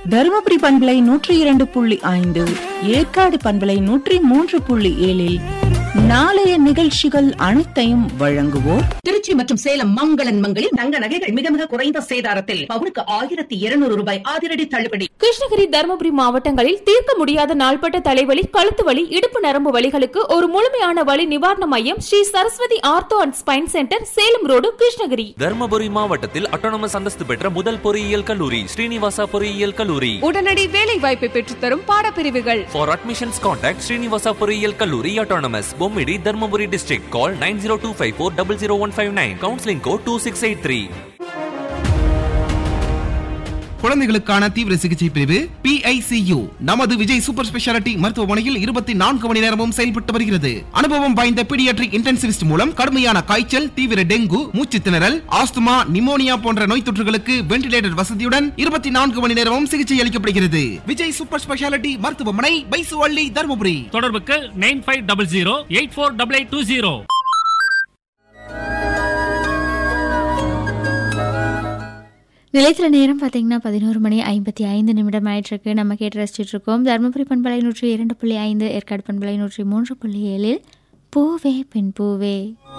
தருமபுரி பண்பலை நூற்றி இரண்டு புள்ளி ஐந்து ஏற்காடு பண்பலை நூற்றி மூன்று புள்ளி ஏழில் நாளைய நிகழ்ச்சிகள் அனைத்தையும் வழங்குவோர் திருச்சி மற்றும் சேலம் மங்களன் மங்களில் தங்க நகைகள் மிக மிக குறைந்த சேதாரத்தில் பவுனுக்கு ஆயிரத்தி இருநூறு ரூபாய் அதிரடி தள்ளுபடி கிருஷ்ணகிரி தருமபுரி மாவட்டங்களில் தீர்க்க முடியாத நாள்பட்ட தலைவலி கழுத்து வலி இடுப்பு நரம்பு வலிகளுக்கு ஒரு முழுமையான வலி நிவாரண மையம் Sri Saraswathi ortho and spine centre Salem road Krishnagiri Dharmapuri மாவட்டத்தில் அட்டானமஸ் அந்தஸ்து பெற்ற முதல் பொறியியல் கல்லூரி ஸ்ரீனிவாசா பொறியியல் கல்லூரி உடனடி வேலை வாய்ப்பை பெற்றுத்தரும் பாடப்பிரிவுகள் ஃபார் அட்மிஷன்ஸ் கான்டாக்ட் ஸ்ரீனிவாசா பொறியியல் கல்லூரி autonomous Bommidi Dharmapuri district call nine zero two five four double zero one five nine counselling code two six eight three குழந்தைகளுக்கான தீவிர சிகிச்சை பிரிவு PICU நமது விஜய் சூப்பர் ஸ்பெஷாலிட்டி மருத்துவமனையில் இருபத்தி நான்கு மணி நேரமும் செயல்பட்டு வருகிறது அனுபவம் வாய்ந்த பீடியாட்ரிக் இன்டென்சிவிஸ்ட் மூலம் கடுமையான காய்ச்சல் தீவிர டெங்கு மூச்சு திணறல் ஆஸ்துமா நிமோனியா போன்ற நோய் தொற்றுகளுக்கு வென்டிலேட்டர் வசதியுடன் இருபத்தி நான்கு மணி நேரமும் சிகிச்சை அளிக்கப்படுகிறது விஜய் சூப்பர் ஸ்பெஷாலிட்டி மருத்துவமனை பைசுவள்ளி தருமபுரி தொடர்புக்கு nine five double zero eight four double eight two zero நிலையத்துல நேரம் பார்த்தீங்கன்னா பதினோரு மணி ஐம்பத்தி ஐந்து நிமிடம் ஆயிட்டிருக்கு நம்ம கேட்டு ரசிச்சுட்டு இருக்கோம் தருமபுரி பண்பலை நூற்றி இரண்டு புள்ளி ஐந்து ஏற்காடு பண்பலை நூற்றி மூன்று புள்ளி ஏழில் பூவே பெண் பூவே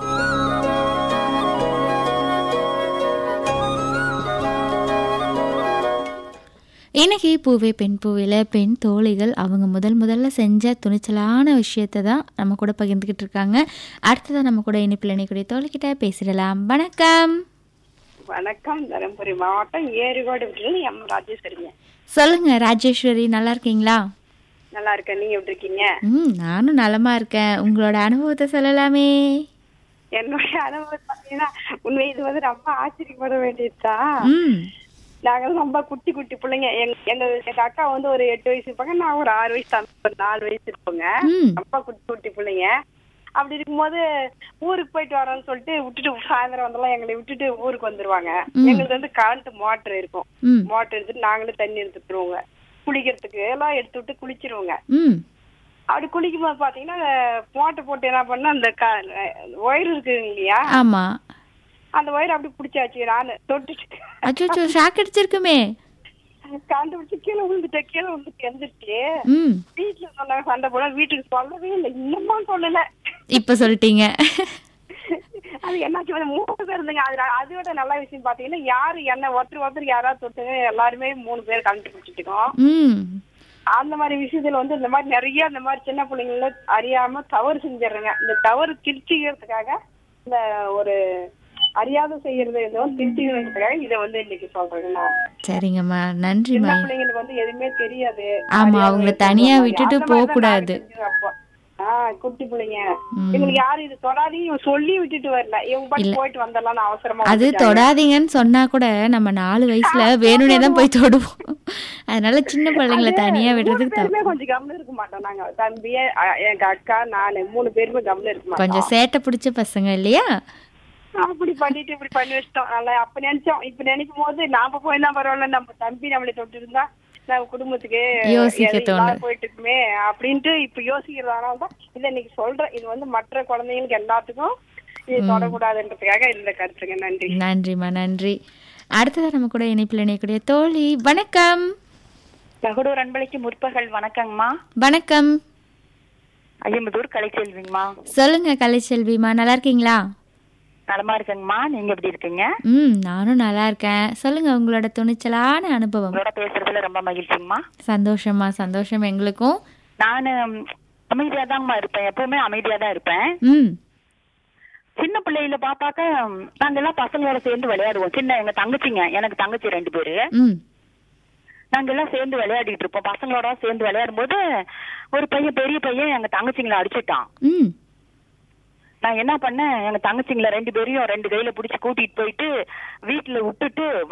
இன்னைக்கு பூவே பெண் பூவில பெண் தோழிகள் அவங்க முதல் முதல்ல செஞ்ச துணிச்சலான விஷயத்தை தான் நம்ம கூட பகிர்ந்துக்கிட்டு இருக்காங்க அடுத்ததான் நம்ம கூட இனிப்பில் இணைக்கூடிய தோழிக்கிட்ட பேசிடலாம் வணக்கம் வணக்கம் தருமபுரி மாவட்டம் ஏரிகோடு வீட்டில் எம் ராஜேஸ்வரிங்க சொல்லுங்க ராஜேஸ்வரி நல்லா இருக்கீங்களா நல்லா இருக்கேன் நீங்க எப்படி இருக்கீங்க ம் நானும் நலமா இருக்கேன் உங்களோட அனுபவத்தை சொல்லலாமே என்னுடைய அனுபவம் பாத்தீங்கன்னா உண்மை இது வந்து ரொம்ப ஆச்சரியப்பட வேண்டியதுதான் ம் நாங்க ரொம்ப குட்டி குட்டி பிள்ளைங்க எங்க எங்க எங்க அக்கா வந்து ஒரு எட்டு வயசு இருப்பாங்க நான் ஒரு ஆறு வயசு தம்பி ஒரு நாலு வயசு இருப்போங்க ம். ரொம்ப குட்டி குட்டி பிள்ளைங்க அப்படி இருக்கும்போது ஊருக்கு போயிட்டு வரோம்னு சொல்லிட்டு விட்டுட்டு சாயந்தரம் வந்தெல்லாம் எங்களை விட்டுட்டு ஊருக்கு வந்துருவாங்க எங்களுக்கு வந்து கரண்ட் மோட்டர் இருக்கும் ம். மோட்டர் எடுத்துட்டு நாங்களே தண்ணி எடுத்துட்டுருவோங்க குளிக்கிறதுக்கு எல்லாம் எடுத்து விட்டு குளிச்சிருவோங்க ம் அப்படி குளிக்கும் போது பாத்தீங்கன்னா மோட்டர் போட்டு என்ன பண்ண அந்த ஒயர் இருக்குங்க இல்லையா ஆமா அந்த ஒயர் அப்படி பிடிச்சாச்சு நானு தொட்டுட்டு அச்சோ ஷாக் அடிச்சிருக்குமே கண்டுபிடிச்சு கீழே விழுந்துட்டேன் கீழே விழுந்துட்டு எந்திரிச்சு ம் வீட்டுல சொன்னாங்க சண்டை போட வீட்டுக்கு சொல்லவே இல்லை இன்னமும் சொல்லல இப்ப சொல்லிட்டீங்க அது என்னாச்சு வந்து மூணு பேர் இருந்துங்க அது அதோட நல்ல விஷயம் பாத்தீங்கன்னா யாரு என்ன ஒருத்தர் ஒருத்தர் யாராவது தொட்டுங்க எல்லாருமே மூணு பேர் கண்டுபிடிச்சிட்டுக்கோம் ம் அந்த மாதிரி விஷயத்துல வந்து இந்த மாதிரி நிறைய இந்த மாதிரி சின்ன பிள்ளைங்கள அறியாம தவறு செஞ்சிடுறேங்க இந்த தவறு திருச்சிக்கிறதுக்காக இந்த ஒரு அறியாத செய்யறது ஏதோ திருச்சிக்கிறதுக்காக இதை வந்து இன்னைக்கு சொல்றேங்க நான் சரிங்கம்மா சின்ன நன்றிம்மா பிள்ளைங்களுக்கு வந்து எதுவுமே தெரியாது ஆமா, அறியாத அவங்கள இருக்கிற தனியா மாதிரி. விட்டுட்டு அந்த மாதிரி தான் போகக்கூடாது. நாங்க செஞ்சோம் அப்போ. ஆஹ் குட்டி பிள்ளைங்க ம். எங்களுக்கு யாரும் இது தொடாதீங்க இவன் சொல்லி விட்டுட்டு வரல இவங்க பாட்டு இல்ல. போயிட்டு வந்தலாம் அவசரமா அது வந்துட்டாங்க. தொடாதீங்கன்னு சொன்னா கூட நம்ம நாலு வயசுல வேணும்னே தான் போய் தொடுவோம் அதனால சின்ன பிள்ளைங்களை அது தனியா மூணு விடுறதுக்கு பேருமே தப்பு கொஞ்சம் கம்முன்னு இருக்க மாட்டோம் நாங்க தம்பி அ- எங்க அக்கா நானு மூணு பேருமே கம்முன்னு இருக்க கொஞ்சம் மாட்டோம் சேட்டை பிடிச்ச பசங்க இல்லையா அப்படி பண்ணிட்டு இப்படி பண்ணி வச்சிட்டோம் நல்லா அப்ப நினைச்சோம் இப்ப நினைக்கும் போது நாம போய் தான் பரவாயில்ல நம்ம தம்பி நம்மளை தொட்டு இருந்தா நம்ம குடும்பத்துக்கு யோசிக்க எது இல்லாம தோணும். போயிட்டு இருக்குமே அப்படின்ட்டு இப்ப யோசிக்கிறதுனால தான் இதை இன்னைக்கு சொல்றேன் இது வந்து மற்ற குழந்தைங்களுக்கு எல்லாத்துக்கும் இது தொடக்கூடாதுன்றதுக்காக இந்த கருத்துங்க நன்றி நன்றிம்மா நன்றி அடுத்ததா நம்ம கூட இணைப்பில் இணையக்கூடிய தோழி வணக்கம் தகுடூர் அன்பளிக்கு முற்பகல் வணக்கங்கம்மா வணக்கம் ஐயம்பதூர் கலைச்செல்விங்கம்மா சொல்லுங்க கலைச்செல்விமா நல்லா இருக்கீங்களா நலமா இருக்குங்கம்மா நீங்க எப்படி இருக்கீங்க ம் நானும் நல்லா இருக்கேன் சொல்லுங்க உங்களோட துணிச்சலான அனுபவம் உங்களோட பேசுறதுல ரொம்ப மகிழ்ச்சிங்கம்மா சந்தோஷமா சந்தோஷம் எங்களுக்கும் நானு அமைதியா தாங்கம்மா இருப்பேன் எப்பவுமே அமைதியா தான் இருப்பேன் ம் சின்ன பிள்ளையில பார்த்தாக்க நாங்க எல்லாம் பசங்களோட சேர்ந்து விளையாடுவோம் சின்ன எங்க தங்கச்சிங்க எனக்கு தங்கச்சி ரெண்டு பேரு ம் நாங்க எல்லாம் சேர்ந்து விளையாடிட்டு இருப்போம் பசங்களோட சேர்ந்து விளையாடும் போது ஒரு பையன் பெரிய பையன் எங்க தங்கச்சிங்களை அடிச்சிட்டான் ம் நான் என்ன பண்ணேன் எங்க தங்கச்சிங்களை ரெண்டு பேரையும் ரெண்டு கையில புடிச்சு கூட்டிட்டு போயிட்டு வீட்டுல விட்டுட்டு